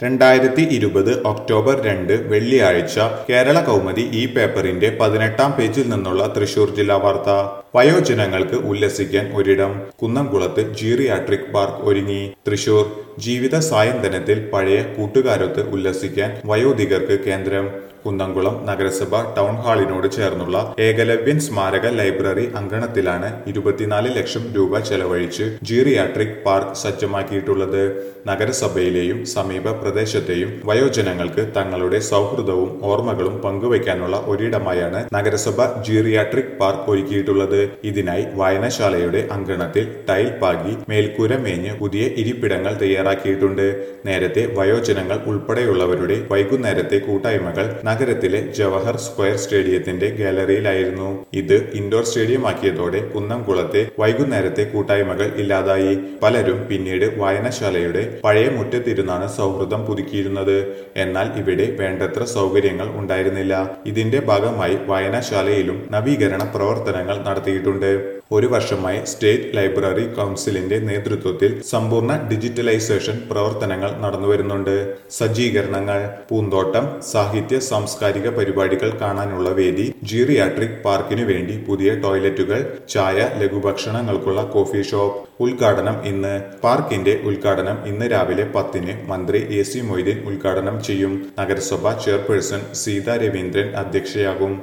രണ്ടായിരത്തി ഇരുപത് ഒക്ടോബർ രണ്ട് വെള്ളിയാഴ്ച കേരള കൗമുദി ഈ പേപ്പറിന്റെ പതിനെട്ടാം പേജിൽ നിന്നുള്ള തൃശൂർ ജില്ലാ വാർത്ത വയോജനങ്ങൾക്ക് ഉല്ലസിക്കാൻ ഒരിടം കുന്നംകുളത്ത് ജീറിയാട്രിക് പാർക്ക് ഒരുങ്ങി തൃശൂർ ജീവിത സായന്തനത്തിൽ പഴയ കൂട്ടുകാരൊത്ത് ഉല്ലസിക്കാൻ വയോധികർക്ക് കേന്ദ്രം കുന്നംകുളം നഗരസഭ ടൗൺ ഹാളിനോട് ചേർന്നുള്ള ഏകലവ്യൻ സ്മാരക ലൈബ്രറി അങ്കണത്തിലാണ് ഇരുപത്തിനാല് ലക്ഷം രൂപ ചെലവഴിച്ച് ജീറിയാട്രിക് പാർക്ക് സജ്ജമാക്കിയിട്ടുള്ളത് നഗരസഭയിലെയും സമീപ പ്രദേശത്തെയും വയോജനങ്ങൾക്ക് തങ്ങളുടെ സൗഹൃദവും ഓർമ്മകളും പങ്കുവയ്ക്കാനുള്ള ഒരിടമായാണ് നഗരസഭ ജീറിയാട്രിക് പാർക്ക് ഒരുക്കിയിട്ടുള്ളത് ഇതിനായി വായനശാലയുടെ അങ്കണത്തിൽ ടൈൽ പാകി മേൽക്കൂര മേഞ്ഞ് പുതിയ ഇരിപ്പിടങ്ങൾ തയ്യാറാക്കിയിട്ടുണ്ട് നേരത്തെ വയോജനങ്ങൾ ഉൾപ്പെടെയുള്ളവരുടെ വൈകുന്നേരത്തെ കൂട്ടായ്മകൾ നഗരത്തിലെ ജവഹർ സ്ക്വയർ സ്റ്റേഡിയത്തിന്റെ ഗാലറിയിലായിരുന്നു ഇത് ഇൻഡോർ സ്റ്റേഡിയം ആക്കിയതോടെ കുന്നംകുളത്തെ വൈകുന്നേരത്തെ കൂട്ടായ്മകൾ ഇല്ലാതായി പലരും പിന്നീട് വായനശാലയുടെ പഴയ മുറ്റത്തിരുന്നാണ് സൗഹൃദം പുതുക്കിയിരുന്നത് എന്നാൽ ഇവിടെ വേണ്ടത്ര സൗകര്യങ്ങൾ ഉണ്ടായിരുന്നില്ല ഇതിന്റെ ഭാഗമായി വായനശാലയിലും നവീകരണ പ്രവർത്തനങ്ങൾ നടത്തിയിട്ടുണ്ട് ഒരു വർഷമായി സ്റ്റേറ്റ് ലൈബ്രറി കൗൺസിലിന്റെ നേതൃത്വത്തിൽ സമ്പൂർണ്ണ ഡിജിറ്റലൈസേഷൻ പ്രവർത്തനങ്ങൾ നടന്നുവരുന്നുണ്ട് സജ്ജീകരണങ്ങൾ പൂന്തോട്ടം സാഹിത്യ സാംസ്കാരിക പരിപാടികൾ കാണാനുള്ള വേദി ജീറിയാട്രിക് പാർക്കിനു വേണ്ടി പുതിയ ടോയ്ലറ്റുകൾ ചായ ലഘുഭക്ഷണങ്ങൾക്കുള്ള കോഫി ഷോപ്പ് ഉദ്ഘാടനം ഇന്ന് പാർക്കിന്റെ ഉദ്ഘാടനം ഇന്ന് രാവിലെ പത്തിന് മന്ത്രി എ സി മൊയ്തീൻ ഉദ്ഘാടനം ചെയ്യും നഗരസഭ ചെയർപേഴ്സൺ സീതാ രവീന്ദ്രൻ അധ്യക്ഷയാകും